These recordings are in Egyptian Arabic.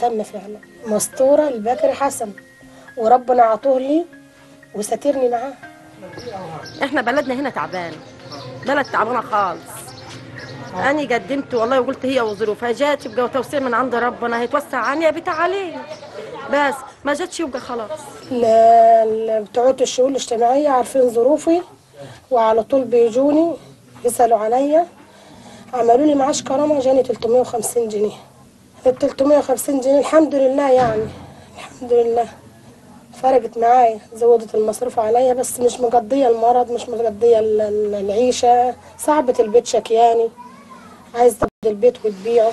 تم فعلا مستورة البكري حسن وربنا عطوه لي وسترني معاه احنا بلدنا هنا تعبان بلد تعبانه خالص انا قدمت والله وقلت هي وظروفها جات يبقى توسيع من عند ربنا هيتوسع عني يا بيت علينا بس ما جاتش يبقى خلاص ال- ال- بتوع الشؤون الاجتماعية عارفين ظروفي وعلى طول بيجوني يسألوا عليا عملوا لي معاش كرامة جاني 350 جنيه ال 350 جنيه الحمد لله يعني الحمد لله فرقت معايا زودت المصروف عليا بس مش مقضية المرض مش مقضية ال- ال- العيشة صعبة البيت شكياني عايز تاخد البيت وتبيعه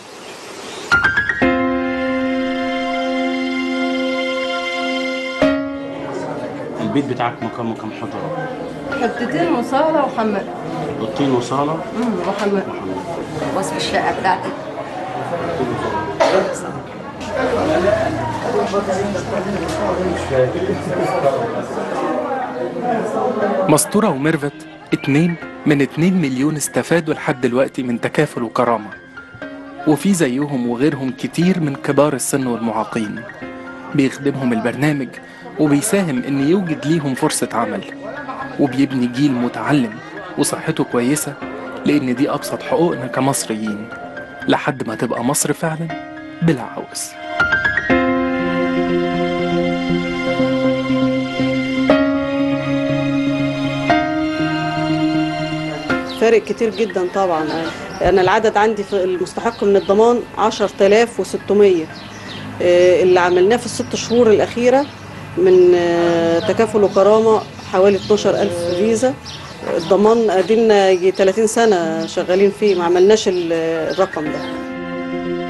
البيت بتاعك مكان مكان حجرة حتتين وصاله وحمام اوضتين وصالة وحمام وصف الشقه بتاعتي مستورة وميرفت اتنين من اتنين مليون استفادوا لحد دلوقتي من تكافل وكرامة وفي زيهم وغيرهم كتير من كبار السن والمعاقين بيخدمهم البرنامج وبيساهم ان يوجد ليهم فرصة عمل وبيبني جيل متعلم وصحته كويسة لان دي ابسط حقوقنا كمصريين لحد ما تبقى مصر فعلا بلا عوز فارق كتير جدا طبعا انا العدد عندي في المستحق من الضمان 10600 آه، اللي عملناه في الست شهور الاخيره من آه، تكافل وكرامه حوالي 12000 فيزا الضمان ادينا يجي 30 سنه شغالين فيه ما عملناش ال- الرقم ده